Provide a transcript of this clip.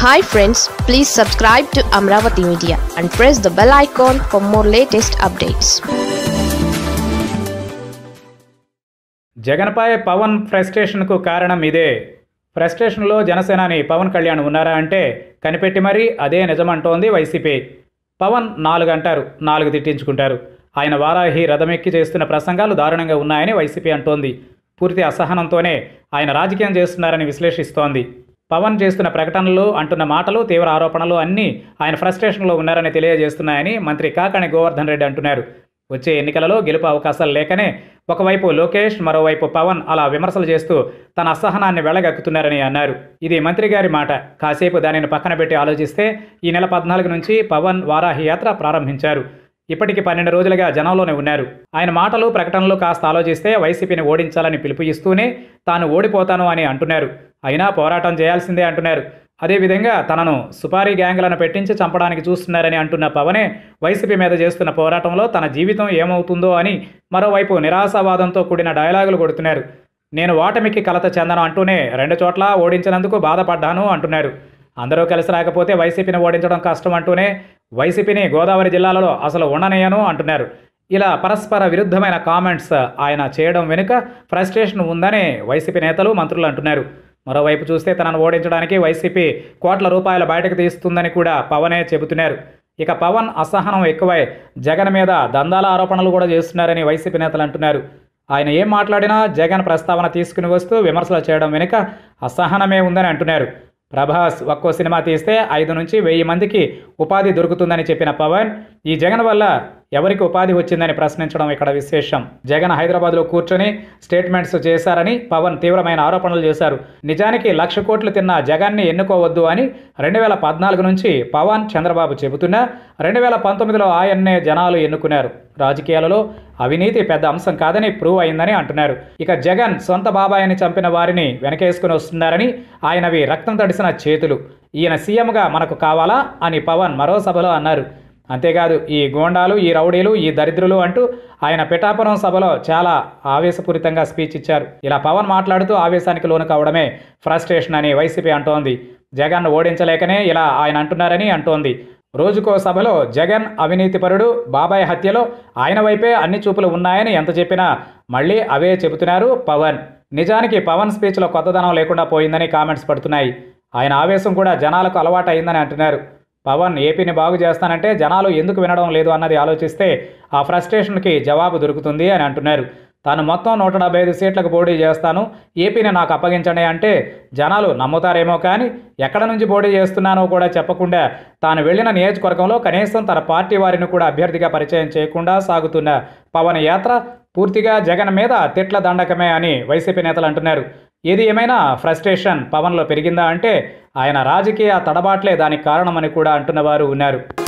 hi friends please subscribe to Amaravati media and press the bell icon for more latest updates జగన్పై పవన్ ఫ్రస్ట్రేషన్కు కారణం ఇదే ఫ్రస్ట్రేషన్లో జనసేనాని పవన్ కళ్యాణ్ ఉన్నారా అంటే కనిపెట్టి మరీ అదే నిజమంటోంది వైసీపీ పవన్ నాలుగు అంటారు నాలుగు తిట్టించుకుంటారు ఆయన వారాహి రథమెక్కి చేస్తున్న ప్రసంగాలు దారుణంగా ఉన్నాయని వైసీపీ అంటోంది పూర్తి అసహనంతోనే ఆయన రాజకీయం చేస్తున్నారని విశ్లేషిస్తోంది పవన్ చేస్తున్న ప్రకటనలు అంటున్న మాటలు తీవ్ర ఆరోపణలు అన్నీ ఆయన ఫ్రస్ట్రేషన్లో ఉన్నారని తెలియజేస్తున్నాయని మంత్రి కాకాణి గోవర్ధన్ రెడ్డి అంటున్నారు వచ్చే ఎన్నికలలో గెలుపు అవకాశాలు లేకనే ఒకవైపు లోకేష్ మరోవైపు పవన్ అలా విమర్శలు చేస్తూ తన అసహనాన్ని వెళ్ళగక్కుతున్నారని అన్నారు ఇది మంత్రి గారి మాట కాసేపు దానిని పక్కన పెట్టి ఆలోచిస్తే ఈ నెల పద్నాలుగు నుంచి పవన్ వారాహి యాత్ర ప్రారంభించారు ఇప్పటికి పన్నెండు రోజులుగా జనంలోనే ఉన్నారు ఆయన మాటలు ప్రకటనలు కాస్త ఆలోచిస్తే వైసీపీని ఓడించాలని పిలుపు ఇస్తూనే తాను ఓడిపోతాను అని అంటున్నారు అయినా పోరాటం చేయాల్సిందే అంటున్నారు అదేవిధంగా తనను సుపారీ గ్యాంగ్లను పెట్టించి చంపడానికి చూస్తున్నారని అంటున్న పవనే వైసీపీ మీద చేస్తున్న పోరాటంలో తన జీవితం ఏమవుతుందో అని మరోవైపు నిరాశావాదంతో కూడిన డైలాగులు కొడుతున్నారు నేను ఓటమికి కలత చెందను అంటూనే రెండు చోట్ల ఓడించినందుకు బాధపడ్డాను అంటున్నారు అందరూ కలిసి రాకపోతే వైసీపీని ఓడించడం కష్టం అంటూనే వైసీపీని గోదావరి జిల్లాలలో అసలు ఉండనేయను అంటున్నారు ఇలా పరస్పర విరుద్ధమైన కామెంట్స్ ఆయన చేయడం వెనుక ఫ్రస్ట్రేషన్ ఉందని వైసీపీ నేతలు మంత్రులు అంటున్నారు మరోవైపు చూస్తే తనను ఓడించడానికి వైసీపీ కోట్ల రూపాయల బయటకు తీస్తుందని కూడా పవనే చెబుతున్నారు ఇక పవన్ అసహనం ఎక్కువై జగన్ మీద దందాల ఆరోపణలు కూడా చేస్తున్నారని వైసీపీ నేతలు అంటున్నారు ఆయన ఏం మాట్లాడినా జగన్ ప్రస్తావన తీసుకుని వస్తూ విమర్శలు చేయడం వెనుక అసహనమే ఉందని అంటున్నారు ప్రభాస్ ఒక్కో సినిమా తీస్తే ఐదు నుంచి వెయ్యి మందికి ఉపాధి దొరుకుతుందని చెప్పిన పవన్ ఈ జగన్ వల్ల ఎవరికి ఉపాధి వచ్చిందని ప్రశ్నించడం ఇక్కడ విశేషం జగన్ హైదరాబాద్లో కూర్చొని స్టేట్మెంట్స్ చేశారని పవన్ తీవ్రమైన ఆరోపణలు చేశారు నిజానికి లక్ష కోట్లు తిన్న జగన్ని ఎన్నుకోవద్దు అని రెండు వేల పద్నాలుగు నుంచి పవన్ చంద్రబాబు చెబుతున్నా రెండు వేల పంతొమ్మిదిలో ఆయన్నే జనాలు ఎన్నుకున్నారు రాజకీయాలలో అవినీతి పెద్ద అంశం కాదని ప్రూవ్ అయిందని అంటున్నారు ఇక జగన్ సొంత బాబాయిని చంపిన వారిని వెనకేసుకుని వస్తున్నారని ఆయనవి రక్తం తడిసిన చేతులు ఈయన సీఎంగా మనకు కావాలా అని పవన్ మరో సభలో అన్నారు అంతేకాదు ఈ గోండాలు ఈ రౌడీలు ఈ దరిద్రులు అంటూ ఆయన పిఠాపురం సభలో చాలా ఆవేశపూరితంగా స్పీచ్ ఇచ్చారు ఇలా పవన్ మాట్లాడుతూ ఆవేశానికి లోను కావడమే ఫ్రస్ట్రేషన్ అని వైసీపీ అంటోంది జగన్ ఓడించలేకనే ఇలా ఆయన అంటున్నారని అంటోంది రోజుకో సభలో జగన్ అవినీతిపరుడు బాబాయ్ హత్యలో ఆయన వైపే అన్ని చూపులు ఉన్నాయని ఎంత చెప్పినా మళ్ళీ అవే చెబుతున్నారు పవన్ నిజానికి పవన్ స్పీచ్లో కొత్తదనం లేకుండా పోయిందని కామెంట్స్ పడుతున్నాయి ఆయన ఆవేశం కూడా జనాలకు అలవాటు అయిందని అంటున్నారు పవన్ ఏపీని బాగు చేస్తానంటే జనాలు ఎందుకు వినడం లేదు అన్నది ఆలోచిస్తే ఆ ఫ్రస్ట్రేషన్కి జవాబు దొరుకుతుంది అని అంటున్నారు తాను మొత్తం నూట డెబ్బై ఐదు సీట్లకు పోటీ చేస్తాను ఏపీని నాకు అప్పగించండి అంటే జనాలు నమ్ముతారేమో కానీ ఎక్కడ నుంచి పోటీ చేస్తున్నానో కూడా చెప్పకుండా తాను వెళ్ళిన నియోజకవర్గంలో కనీసం తన పార్టీ వారిని కూడా అభ్యర్థిగా పరిచయం చేయకుండా సాగుతున్న పవన్ యాత్ర పూర్తిగా జగన్ మీద తిట్ల దండకమే అని వైసీపీ నేతలు అంటున్నారు ఏది ఏమైనా ఫ్రస్ట్రేషన్ పవన్లో పెరిగిందా అంటే ఆయన రాజకీయ తడబాట్లే దానికి కారణమని కూడా అంటున్నవారు ఉన్నారు